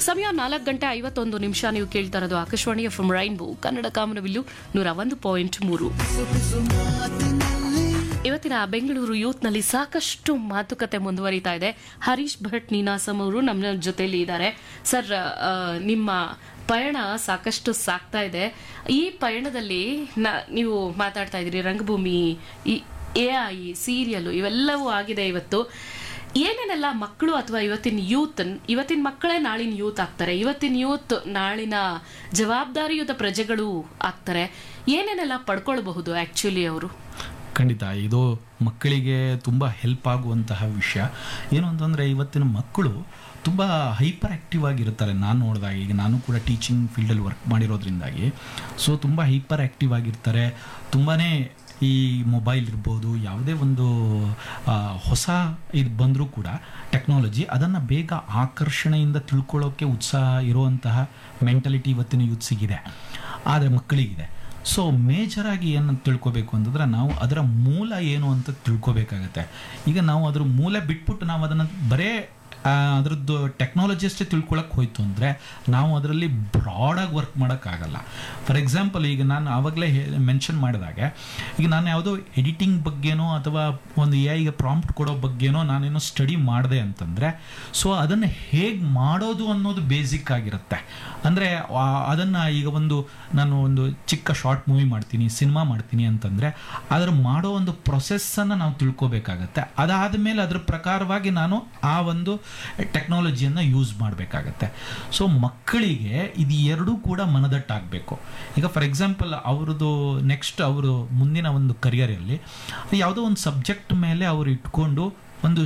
ಸಮಯ ನಾಲ್ಕು ಗಂಟೆ ಐವತ್ತೊಂದು ನಿಮಿಷ ನೀವು ಕೇಳ್ತಾ ಇರೋದು ಆಕಾಶವಾಣಿಯ ಫ್ರಮ್ ರೈನ್ಬೋ ಕನ್ನಡ ಕಾಮನವಿಲ್ಲು ನೂರ ಒಂದು ಪಾಯಿಂಟ್ ಮೂರು ಇವತ್ತಿನ ಬೆಂಗಳೂರು ಯೂತ್ನಲ್ಲಿ ಸಾಕಷ್ಟು ಮಾತುಕತೆ ಮುಂದುವರಿತಾ ಇದೆ ಹರೀಶ್ ಭಟ್ ನೀನಾಸಂ ಅವರು ನಮ್ಮ ಜೊತೆಲಿ ಇದ್ದಾರೆ ಸರ್ ಆ, ನಿಮ್ಮ ಪಯಣ ಸಾಕಷ್ಟು ಸಾಕ್ತಾ ಇದೆ ಈ ಪಯಣದಲ್ಲಿ ನ- ನೀವು ಮಾತಾಡ್ತಾ ಇದ್ದೀರಿ ರಂಗಭೂಮಿ ಈ ಎ ಐ ಸೀರಿಯಲ್ ಇವೆಲ್ಲವೂ ಆಗಿದೆ ಇವತ್ತು ಏನೇನೆಲ್ಲ ಮಕ್ಕಳು ಅಥವಾ ಇವತ್ತಿನ ಯೂತ್ ಇವತ್ತಿನ ಮಕ್ಕಳೇ ನಾಳಿನ ಯೂತ್ ಆಗ್ತಾರೆ ಇವತ್ತಿನ ಯೂತ್ ನಾಳಿನ ಜವಾಬ್ದಾರಿಯುತ ಪ್ರಜೆಗಳು ಆಗ್ತಾರೆ ಏನೇನೆಲ್ಲ ಪಡ್ಕೊಳ್ಬಹುದು ಆಕ್ಚುಲಿ ಅವರು ಖಂಡಿತ ಇದು ಮಕ್ಕಳಿಗೆ ತುಂಬ ಹೆಲ್ಪ್ ಆಗುವಂತಹ ವಿಷಯ ಏನು ಅಂತಂದರೆ ಇವತ್ತಿನ ಮಕ್ಕಳು ತುಂಬ ಹೈಪರ್ ಆ್ಯಕ್ಟಿವ್ ಆಗಿರ್ತಾರೆ ನಾನು ನೋಡಿದಾಗ ಈಗ ನಾನು ಕೂಡ ಟೀಚಿಂಗ್ ಫೀಲ್ಡಲ್ಲಿ ವರ್ಕ್ ಮಾಡಿರೋದ್ರಿಂದಾಗಿ ಸೊ ತುಂಬ ಹೈಪರ್ ಆ್ಯಕ್ಟಿವ್ ಆಗಿರ್ತಾರೆ ತುಂಬಾ ಈ ಮೊಬೈಲ್ ಇರ್ಬೋದು ಯಾವುದೇ ಒಂದು ಆ, ಹೊಸ ಇದು ಬಂದರೂ ಕೂಡ ಟೆಕ್ನಾಲಜಿ ಅದನ್ನು ಬೇಗ ಆಕರ್ಷಣೆಯಿಂದ ತಿಳ್ಕೊಳ್ಳೋಕ್ಕೆ ಉತ್ಸಾಹ ಇರುವಂತಹ ಮೆಂಟಲಿಟಿ ಇವತ್ತಿನ ಯೂತ್ಸಿಗಿದೆ ಆದರೆ ಮಕ್ಕಳಿಗಿದೆ ಸೊ ಮೇಜರ್ ಆಗಿ ಏನು ತಿಳ್ಕೊಬೇಕು ಅಂತಂದ್ರೆ ನಾವು ಅದರ ಮೂಲ ಏನು ಅಂತ ತಿಳ್ಕೊಬೇಕಾಗತ್ತೆ ಈಗ ನಾವು ಅದ್ರ ಮೂಲ ಬಿಟ್ಬಿಟ್ಟು ನಾವು ಅದನ್ನು ಬರೇ ಆ, ಅದ್ರದ್ದು ಟೆಕ್ನಾಲಜಿ ಅಷ್ಟೇ ತಿಳ್ಕೊಳಕ್ಕೆ ಹೋಯ್ತು ಅಂದರೆ ನಾವು ಅದರಲ್ಲಿ ಬ್ರಾಡಾಗಿ ವರ್ಕ್ ಮಾಡೋಕ್ಕಾಗಲ್ಲ ಫಾರ್ ಎಕ್ಸಾಂಪಲ್ ಈಗ ನಾನು ಆವಾಗಲೇ ಮೆನ್ಷನ್ ಮಾಡಿದಾಗೆ ಈಗ ನಾನು ಯಾವುದೋ ಎಡಿಟಿಂಗ್ ಬಗ್ಗೆನೋ ಅಥವಾ ಒಂದು ಎ ಐಗೆ ಪ್ರಾಂಪ್ಟ್ ಕೊಡೋ ಬಗ್ಗೆನೋ ನಾನೇನೋ ಸ್ಟಡಿ ಮಾಡಿದೆ ಅಂತಂದರೆ ಸೊ ಅದನ್ನು ಹೇಗೆ ಮಾಡೋದು ಅನ್ನೋದು ಬೇಸಿಕ್ ಆಗಿರುತ್ತೆ ಅಂದರೆ ಅದನ್ನು ಈಗ ಒಂದು ನಾನು ಒಂದು ಚಿಕ್ಕ ಶಾರ್ಟ್ ಮೂವಿ ಮಾಡ್ತೀನಿ ಸಿನಿಮಾ ಮಾಡ್ತೀನಿ ಅಂತಂದರೆ ಅದರ ಮಾಡೋ ಒಂದು ಪ್ರೊಸೆಸ್ಸನ್ನು ನಾವು ತಿಳ್ಕೊಬೇಕಾಗತ್ತೆ ಅದಾದ ಮೇಲೆ ಅದ್ರ ಪ್ರಕಾರವಾಗಿ ನಾನು ಆ ಒಂದು ಟೆಕ್ನಾಲಜಿಯನ್ನು ಯೂಸ್ ಮಾಡಬೇಕಾಗತ್ತೆ ಸೊ ಮಕ್ಕಳಿಗೆ ಇದು ಎರಡೂ ಕೂಡ ಮನದಟ್ಟಾಗಬೇಕು ಈಗ ಫಾರ್ ಎಕ್ಸಾಂಪಲ್ ಅವ್ರದ್ದು ನೆಕ್ಸ್ಟ್ ಅವರು ಮುಂದಿನ ಒಂದು ಕರಿಯರಲ್ಲಿ ಯಾವುದೋ ಒಂದು ಸಬ್ಜೆಕ್ಟ್ ಮೇಲೆ ಅವರು ಇಟ್ಕೊಂಡು ಒಂದು